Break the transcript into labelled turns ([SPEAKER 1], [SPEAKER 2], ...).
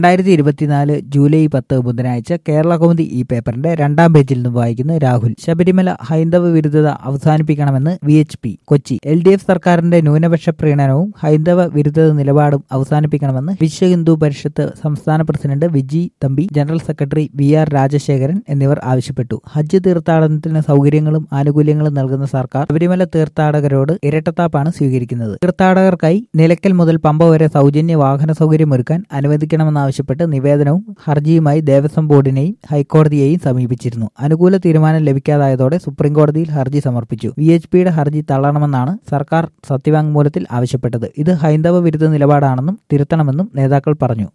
[SPEAKER 1] രണ്ടായിരത്തി ഇരുപത്തിനാല് ജൂലൈ പത്ത് ബുധനാഴ്ച കേരള കൗമുദി ഈ പേപ്പറിന്റെ രണ്ടാം പേജിൽ നിന്ന് വായിക്കുന്ന രാഹുൽ ശബരിമല ഹൈന്ദവ വിരുദ്ധത അവസാനിപ്പിക്കണമെന്ന് V H P Kochi L D F സർക്കാരിന്റെ ന്യൂനപക്ഷ പ്രീണനവും ഹൈന്ദവ വിരുദ്ധത നിലപാടും അവസാനിപ്പിക്കണമെന്ന് വിശ്വ ഹിന്ദു പരിഷത്ത് സംസ്ഥാന president Viji Thampi general secretary V R Rajasekharan എന്നിവർ ആവശ്യപ്പെട്ടു ഹജ്ജ് തീർത്ഥാടനത്തിന് സൗകര്യങ്ങളും ആനുകൂല്യങ്ങളും നൽകുന്ന സർക്കാർ ശബരിമല തീർത്ഥാടകരോട് ഇരട്ടത്താപ്പാണ് സ്വീകരിക്കുന്നത് തീർത്ഥാടകർക്കായി നിലയ്ക്കൽ മുതൽ പമ്പ വരെ സൗജന്യ വാഹന സൗകര്യമൊരുക്കാൻ അനുവദിക്കണമെന്നാവശ്യപ്പെട്ട് നിവേദനവും ഹർജിയുമായി ദേവസ്വം ബോർഡിനെയും ഹൈക്കോടതിയെയും സമീപിച്ചിരുന്നു അനുകൂല തീരുമാനം ലഭിക്കാതായതോടെ സുപ്രീംകോടതിയിൽ ഹർജി സമർപ്പിച്ചു വി എച്ച് പിയുടെ ഹർജി തള്ളണമെന്നാണ് സർക്കാർ സത്യവാങ്മൂലത്തിൽ ആവശ്യപ്പെട്ടത് ഇത് ഹൈന്ദവ വിരുദ്ധ നിലപാടാണെന്നും തിരുത്തണമെന്നും നേതാക്കൾ പറഞ്ഞു